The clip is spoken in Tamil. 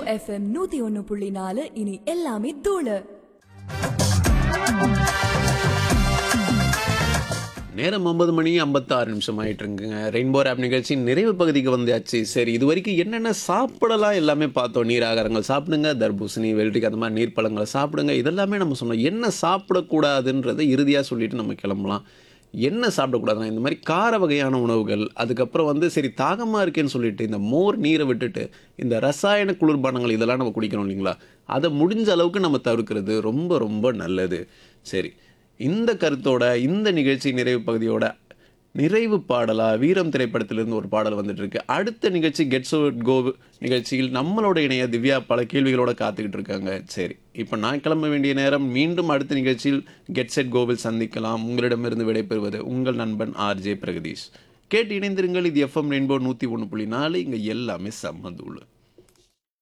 எஃப்எம் நூத்தி ஒன்னு புள்ளி நாலு இனி எல்லாமே தூளு நேரம் ஒன்பது மணி ஐம்பத்தாறு நிமிஷம் ஆயிட்டு இருக்குங்க ரெயின்போ ஆப் நிகழ்ச்சி நிறைவு பகுதிக்கு வந்தாச்சு சரி இது வரைக்கும் என்னென்ன சாப்பிடலாம் எல்லாமே பார்த்தோம் நீர் ஆகாரங்கள் சாப்பிடுங்க தர்பூசணி வெள்ளரிக்காய் அந்த மாதிரி நீர் பழங்களை சாப்பிடுங்க இதெல்லாமே நம்ம சொன்னோம் என்ன சாப்பிடக்கூடாதுன்றதை இறுதியாக சொல்லிட்டு நம்ம கிளம்பலாம் என்ன சாப்பிடக்கூடாதுன்னா இந்த மாதிரி கார வகையான உணவுகள் அதுக்கப்புறம் வந்து சரி தாகமாக இருக்கேன்னு சொல்லிட்டு இந்த மோர் நீரை விட்டுட்டு இந்த ரசாயன குளிர்பானங்கள் இதெல்லாம் நம்ம குடிக்கிறோம் இல்லைங்களா அதை முடிஞ்ச அளவுக்கு நம்ம தவிர்க்கிறது ரொம்ப ரொம்ப நல்லது சரி இந்த கருத்தோட இந்த நிகழ்ச்சி நிறைவு பகுதியோட நிறைவு பாடலா வீரம் திரைப்படத்திலிருந்து ஒரு பாடல் வந்துட்டு இருக்கு அடுத்த நிகழ்ச்சி கெட்ஸ் கோ நிகழ்ச்சியில் நம்மளோட இணைய திவ்யா பல கேள்விகளோட காத்துக்கிட்டு இருக்காங்க சரி இப்போ நான் கிளம்ப வேண்டிய நேரம் மீண்டும் அடுத்த நிகழ்ச்சியில் கெட் செட் கோவில் சந்திக்கலாம் உங்களிடமிருந்து விடைபெறுவது உங்கள் நண்பன் ஆர்ஜே பிரகதீஷ் கேட்டு இணைந்திருங்கள் இது எஃப்எம் ரெயின்போ நூற்றி ஒன்று புள்ளி நாலு இங்கே எல்லாமே சம்மந்தூள்